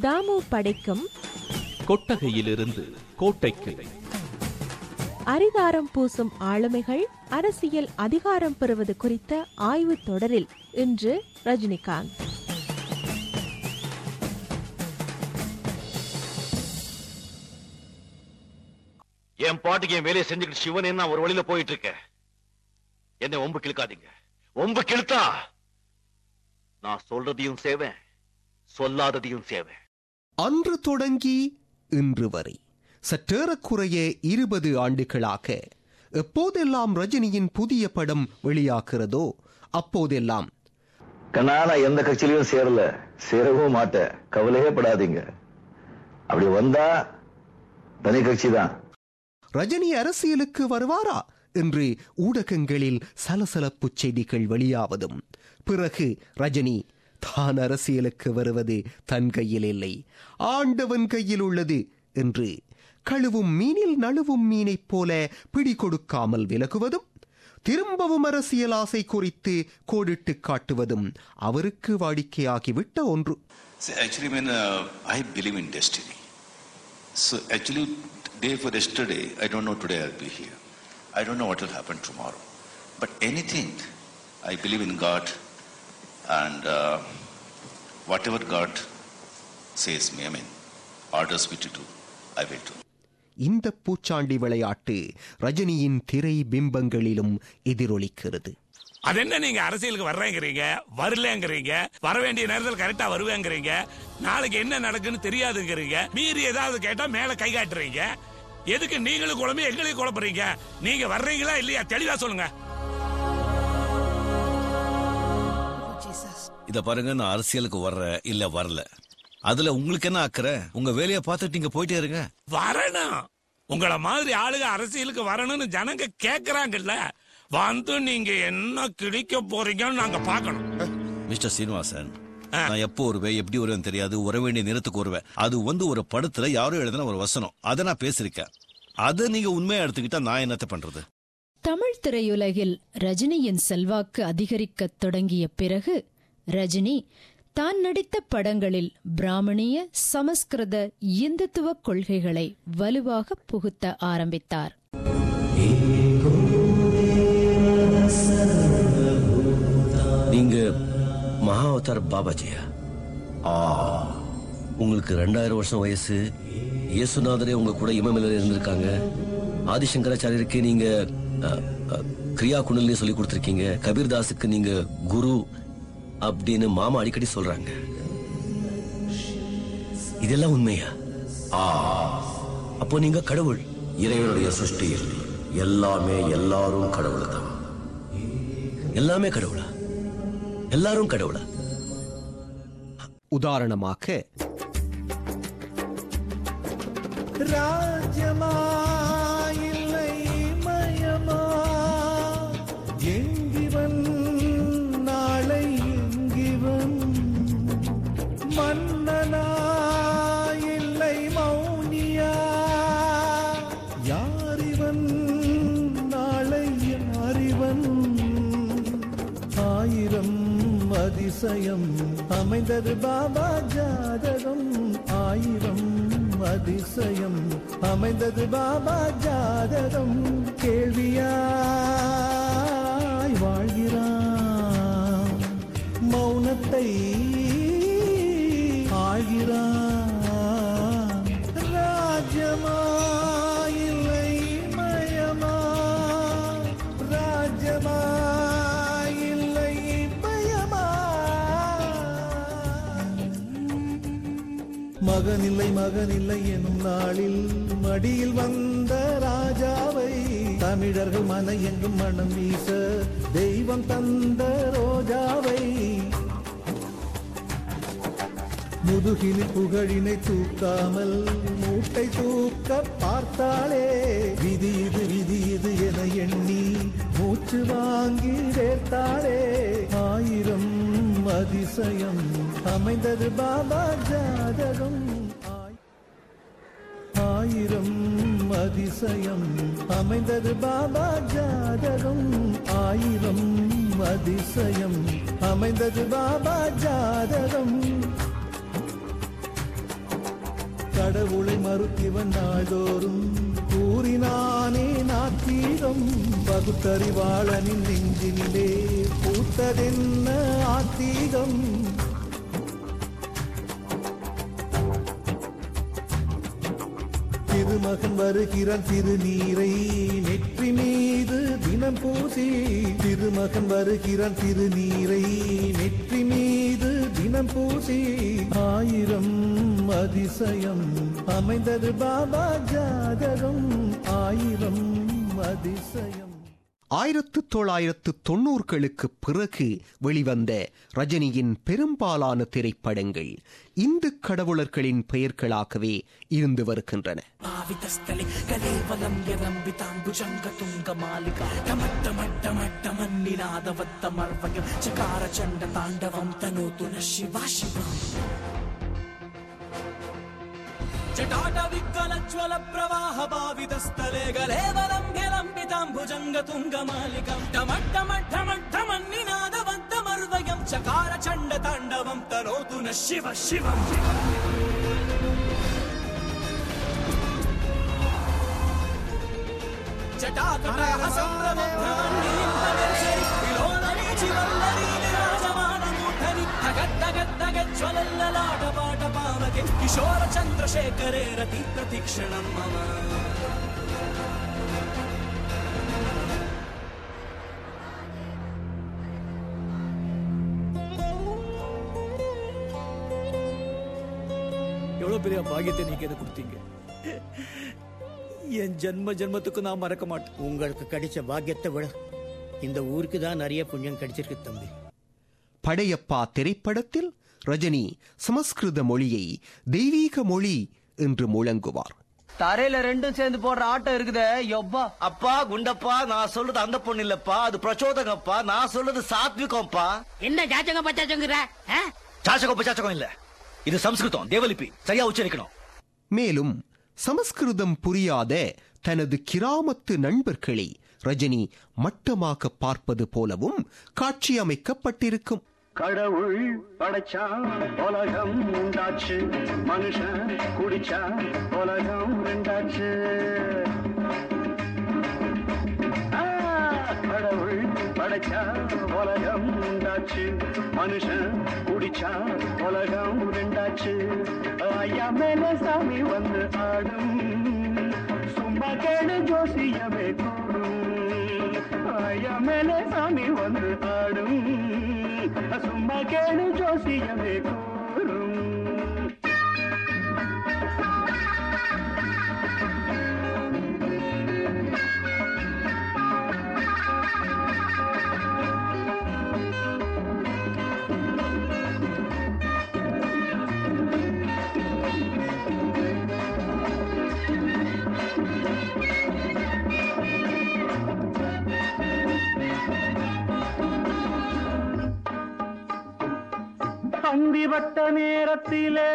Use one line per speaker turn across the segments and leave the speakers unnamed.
தாமு படைக்கும்
கொட்டகையிலிருந்து கோட்டைக்கு
அரிதாரம் பூசும் ஆளுமைகள் அரசியல் அதிகாரம் பெறுவது குறித்த ஆய்வுத் தொடரில் இன்று ரஜினிகாந்த்
என் பாட்டுக்கு என் வேலையை செஞ்சுக்கிட்டு சிவன் நான் ஒரு வழியில போயிட்டு இருக்கேன் என்னை ஒம்பு கிழக்காதீங்க ஒம்பு கிழத்தா நான் சொல்றதையும் சேவேன் சொல்லாததையும் சேவேன்
அன்று தொடங்கி இன்று வரை சற்றேறக்குறைய இருபது ஆண்டுகளாக எப்போதெல்லாம் ரஜினியின் புதிய படம் வெளியாகிறதோ அப்போதெல்லாம்
கண்ணா நான் எந்த கட்சியிலையும் சேரல சேரவும் மாட்டேன் கவலையே படாதீங்க அப்படி வந்தா தனி கட்சி தான்
ரஜினி அரசியலுக்கு வருவாரா என்று ஊடகங்களில் சலசலப்பு செய்திகள் வெளியாவதும் பிறகு ரஜினி தான் அரசியலுக்கு வருவது தன் கையில் இல்லை ஆண்டவன் கையில் உள்ளது என்று கழுவும் மீனில் நழுவும் மீனைப் போல பிடி கொடுக்காமல் விலகுவதும் திரும்பவும் அரசியல் ஆசை குறித்து கோடிட்டு காட்டுவதும் அவருக்கு வாடிக்கையாகிவிட்ட ஒன்று
See, actually, when uh, I believe in destiny. So, actually, day for yesterday, I don't know today I'll be here. I don't know what will happen tomorrow. But anything, I believe in God, and uh, whatever God says me, I mean, orders me to do, I will do.
இந்த பூச்சாண்டி விளையாட்டு ரஜினியின் திரை பிம்பங்களிலும் எதிரொலிக்கிறது
அது என்ன நீங்க அரசியலுக்கு வர்றேங்கிறீங்க வரலங்கிறீங்க வர வேண்டிய நேரத்தில் கரெக்டா வருவேங்கிறீங்க நாளைக்கு என்ன நடக்குன்னு தெரியாதுங்கிறீங்க மீறி ஏதாவது கேட்டா மேல கை காட்டுறீங்க எதுக்கு நீங்களும் குழம்பு எங்களையும் குழப்புறீங்க நீங்க வர்றீங்களா இல்லையா தெளிவா சொல்லுங்க
இத பாருங்க நான் அரசியலுக்கு வர்றேன் இல்ல வரல அதுல உங்களுக்கு என்ன அக்கறை உங்க வேலையை பார்த்துட்டு நீங்க போயிட்டே இருங்க
வரணும் உங்கள மாதிரி ஆளுங்க அரசியலுக்கு வரணும்னு ஜனங்க கேக்குறாங்கல்ல வந்து நீங்க என்ன கிழிக்க போறீங்கன்னு நாங்க பார்க்கணும்
மிஸ்டர் சீனிவாசன் நான் எப்போ வருவேன் எப்படி வருவேன் தெரியாது வர வேண்டிய நேரத்துக்கு வருவேன் அது வந்து ஒரு படத்துல யாரோ எழுதின ஒரு வசனம் அதை நான் பேசிருக்கேன் அதை நீங்க உண்மையா எடுத்துக்கிட்டா நான் என்னத்த பண்றது
தமிழ் திரையுலகில் ரஜினியின் செல்வாக்கு அதிகரிக்கத் தொடங்கிய பிறகு ரஜினி தான் நடித்த படங்களில் பிராமணிய சமஸ்கிருத இந்துத்துவ கொள்கைகளை வலுவாக புகுத்த ஆரம்பித்தார்
நீங்க மகா அவதார் பாபாஜியா ஆ உங்களுக்கு ரெண்டாயிரம் வருஷம் வயசு இயேசுநாதரே உங்க கூட இமமேல இருந்திருக்காங்க ஆதிசங்கராச்சாரியருக்கு நீங்க அ, அ, கிரியா குணல்னு சொல்லி கொடுத்திருக்கீங்க கபீர்தாஸுக்கு நீங்க குரு அப்படின்னு மாமா அடிக்கடி சொல்றாங்க இதெல்லாம் உண்மையா ஆ அப்போ நீங்க கடவுள் இறைவனுடைய சிருஷ்டியில் எல்லாமே எல்லாரும் கடவுள் தான் எல்லாமே கடவுளா எல்லாரும் கடவுளா
உதாரணமாக
ராஜ்யமா இல்லை மயமா எங்கிவன் நாளை எங்கிவன் மன்னனா இல்லை மௌனியா யாரிவன் நாளை யாரிவன் ஆயிரம் அதிசயம் அமைந்தது பாபா ஜாதகம் ஆயிரம் அதிசயம் அமைந்தது பாபா ஜாதகம் கேள்வியாய் வாழ்கிறான் மௌனத்தை ஆகிறான் ராஜ்யமா இல்லை மயமா ராஜ்யமா இல்லை பயமா மகனில்லை மகனில்லை எனும் நாளில் மடியில் வந்த ராஜாவை தமிழர்கள் மன எங்கும் மனம் வீச தெய்வம் தந்த ரோஜாவை முதுகினில் புகழினை தூக்காமல் மூட்டை தூக்க பார்த்தாளே விதி இது விதி இது என எண்ணி மூச்சு வாங்கி வேர்த்தாளே ஆயிரம் அதிசயம் அமைந்தது பாபா ஜாதகம் ஆயிரம் அதிசயம் அமைந்தது பாபா ஜாதகம் ஆயிரம் அதிசயம் அமைந்தது பாபா ஜாதகம் கடவுளை மறுத்திவன் நாள்தோறும் கூறினானே நாத்தீகம் பகுத்தறிவாளனின் நெஞ்சினிலே பூத்ததென்ன ஆத்தீகம் திருமகன் வருகிறான் திருநீரை நெற்றி மீது தினம் பூசி திருமகன் வருகிறான் திருநீரை நெற்றி மீது தினம் பூசி ஆயிரம் அதிசயம் அமைந்தது பாபா ஜாதகம் ஆயிரம் அதிசயம்
ஆயிரத்து தொள்ளாயிரத்து தொன்னூறுகளுக்கு பிறகு வெளிவந்த ரஜினியின் பெரும்பாலான திரைப்படங்கள் இந்து கடவுளர்களின் பெயர்களாகவே இருந்து வருகின்றன
భావితస్థలి కలేవలం యరంబితాంబుజంగ తుంగ మాలిక టమట్టమట్టమట్టమన్నినాదవత్తమర్వయం చకార చండ తాండవం తనోతున శివ శివం జటాట విక్కలజ్వల ప్రవాహ భావితస్థలే గలేవలం యరంబితాంబుజంగ తుంగ మాలికం టమట్టమట్టమట్టమన్నినాదవత్తమర్వయం చకార చండ తాండవం తనోతున శివ శివం జటాకటాహ సంభ్రమభ్రమణీంద్రదర్శని విలోలనీచి వల్లరీని రాజమానమూర్ధని తగద్దగద్దగజ్వలల్లలాట పాట పావకే కిశోర చంద్రశేఖరే రతి ప్రతిక్షణం మమ
எவ்வளவு பெரிய பாக்கியத்தை நீங்க எனக்கு கொடுத்தீங்க என் ஜென்ம ஜென்மத்துக்கு நான் மறக்க மாட்டேன்
உங்களுக்கு கிடைச்ச பாக்கியத்தை விட இந்த ஊருக்கு தான் நிறைய புண்ணியம் கிடைச்சிருக்கு தம்பி
படையப்பா திரைப்படத்தில் ரஜினி சமஸ்கிருத மொழியை தெய்வீக மொழி என்று முழங்குவார்
தரையில ரெண்டும் சேர்ந்து போடுற ஆட்டம் இருக்குதே யப்பா அப்பா குண்டப்பா நான் சொல்றது அந்த பொண்ணு இல்லப்பா அது பிரச்சோதகப்பா நான் சொல்றது சாத்விகம்ப்பா
என்ன ஜாச்சகம் பச்சாச்சங்கிற
சாச்சகம் பச்சாச்சகம் இல்ல இது சம்ஸ்கிருதம் தேவலிபி சரியா உச்சரிக்கணும்
மேலும் சமஸ்கிருதம் புரியாத தனது கிராமத்து நண்பர்களை ரஜினி மட்டமாக பார்ப்பது போலவும் காட்சியமைக்கப்பட்டிருக்கும்
கடவுள் படைச்சா உலகம் உண்டாச்சு மனுஷன் குடிச்சா உலகம் ரெண்டாச்சு ஆ, கடவுள் படைச்சா உலகம் உண்டாச்சு மனுஷன் குடிச்சா உலகம் ரெண்டாச்சு ஐயா மேல சாமி வந்து ஆடும் சும்மா கேடு ஜோசியமே கூடும் ஐயா மேல சாமி வந்து ஆடும் சும்மா கேடு ஜோசியமே கூறும் அந்திவட்ட நேரத்திலே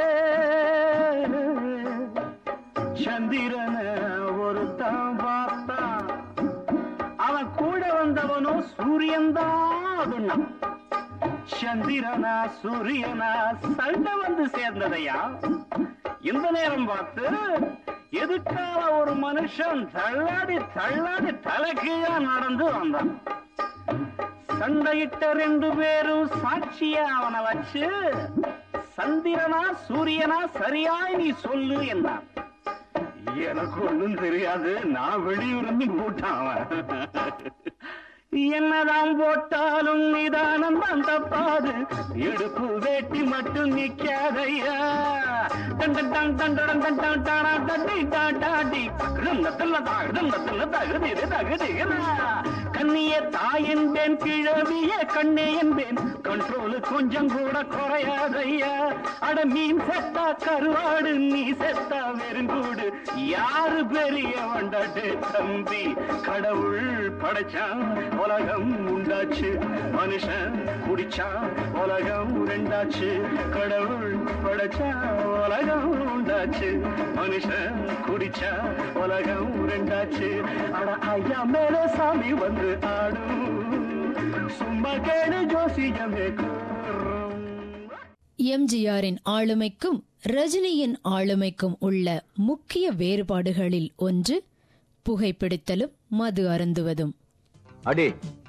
சந்திரன ஒருத்தன் பார்த்தான் அவன் கூட வந்தவனோ சூரியன் தான் சந்திரனா சூரியனா சண்டை வந்து சேர்ந்ததையா இந்த நேரம் பார்த்து எதுக்காக ஒரு மனுஷன் தள்ளாடி தள்ளாடி தலைகீழா நடந்து வந்தான் சண்டையிட்ட ரெண்டு பேரும் சாட்சியா அவனை வச்சு சந்திரனா சூரியனா சரியாய் நீ சொல்லு என்றான் எனக்கு ஒண்ணும் தெரியாது நான் வெளியூர்ந்து போட்டான் அவன் என்னதான் போட்டாலும் நிதானம் தான் தப்பாது இடுப்பு வேட்டி மட்டும் நிக்காதையா டன் டன் டன் டன் டன் டன் டன் டாடா டட்டி டாடாடி தகுதல்ல தகுதல்ல தகுதிரு தகுதிரா கண்ணிய தாய் என்பேன் கிழவிய கண்ணே என்பேன் கண்ட்ரோல் கொஞ்சம் கூட குறையாதையா அட மீன் செத்தா கருவாடு நீ செத்தா வெறுங்கூடு யாரு பெரிய வண்டாட்டு தம்பி கடவுள் படைச்சான் உலகம் உண்டாச்சு மனுஷன் குடிச்சான் உலகம் ரெண்டாச்சு கடவுள் படைச்சா உலகம் உண்டாச்சு மனுஷன் குடிச்சா உலகம் ரெண்டாச்சு அட ஐயா மேல சாமி வந்து ஆடும் சும்மா கேடு ஜோசியமே கூறும்
எம்ஜிஆரின் ஆளுமைக்கும் ரஜினியின் ஆளுமைக்கும் உள்ள முக்கிய வேறுபாடுகளில் ஒன்று புகைப்பிடித்தலும் மது அருந்துவதும்
அடி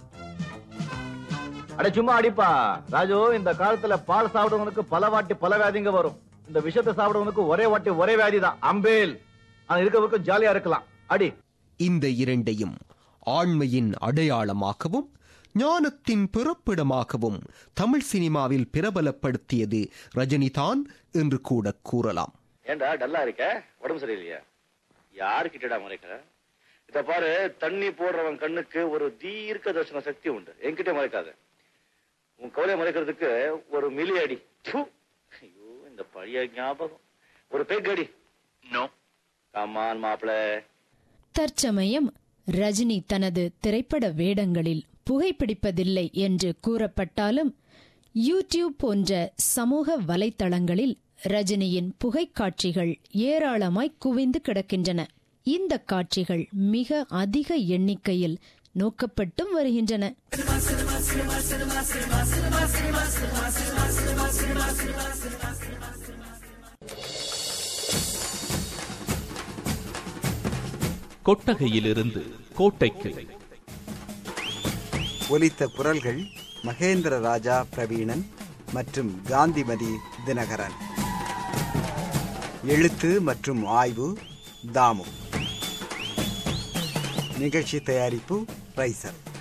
அட சும்மா அடிப்பா ராஜு இந்த காலத்துல பால் சாப்பிடுறவனுக்கு பல வாட்டி பல வியாதிங்க வரும் இந்த விஷத்தை சாப்பிடுறவனுக்கு ஒரே வாட்டி ஒரே வியாதி தான் அம்பேல் ஆனா இருக்கவருக்கும் ஜாலியா இருக்கலாம் அடி
இந்த இரண்டையும் ஆண்மையின் அடையாளமாகவும் ஞானத்தின் பிறப்பிடமாகவும் தமிழ் சினிமாவில் பிரபலப்படுத்தியது ரஜினிதான் என்று கூட கூறலாம்
ஏண்டா டல்லா இருக்க உடம்பு சரியில்லையா யாருக்கிட்டடா மறைக்கிற இத பாரு தண்ணி போடுறவன் கண்ணுக்கு ஒரு தீர்க்க தரிசன சக்தி உண்டு என்கிட்ட மறைக்காத உன் கவலையை மறைக்கிறதுக்கு ஒரு மிலி அடி ப்பு. ஐயோ இந்த பழைய ஞாபகம் ஒரு பெக் அடி நோ கமான் மாப்பிள
தற்சமயம் ரஜினி தனது திரைப்பட வேடங்களில் புகைப்பிடிப்பதில்லை என்று கூறப்பட்டாலும் யூடியூப் போன்ற சமூக வலைத்தளங்களில் ரஜினியின் புகைக்காட்சிகள் ஏராளமாய் குவிந்து கிடக்கின்றன இந்த காட்சிகள் மிக அதிக எண்ணிக்கையில் நோக்கப்பட்டும் வருகின்றன
கொட்டகையிலிருந்து கோட்டைக்கு
ஒலித்த குரல்கள் மகேந்திர ராஜா பிரவீணன் மற்றும் காந்திமதி தினகரன் எழுத்து மற்றும் ஆய்வு தாமு நிகழ்ச்சி தயாரிப்பு ரைசர்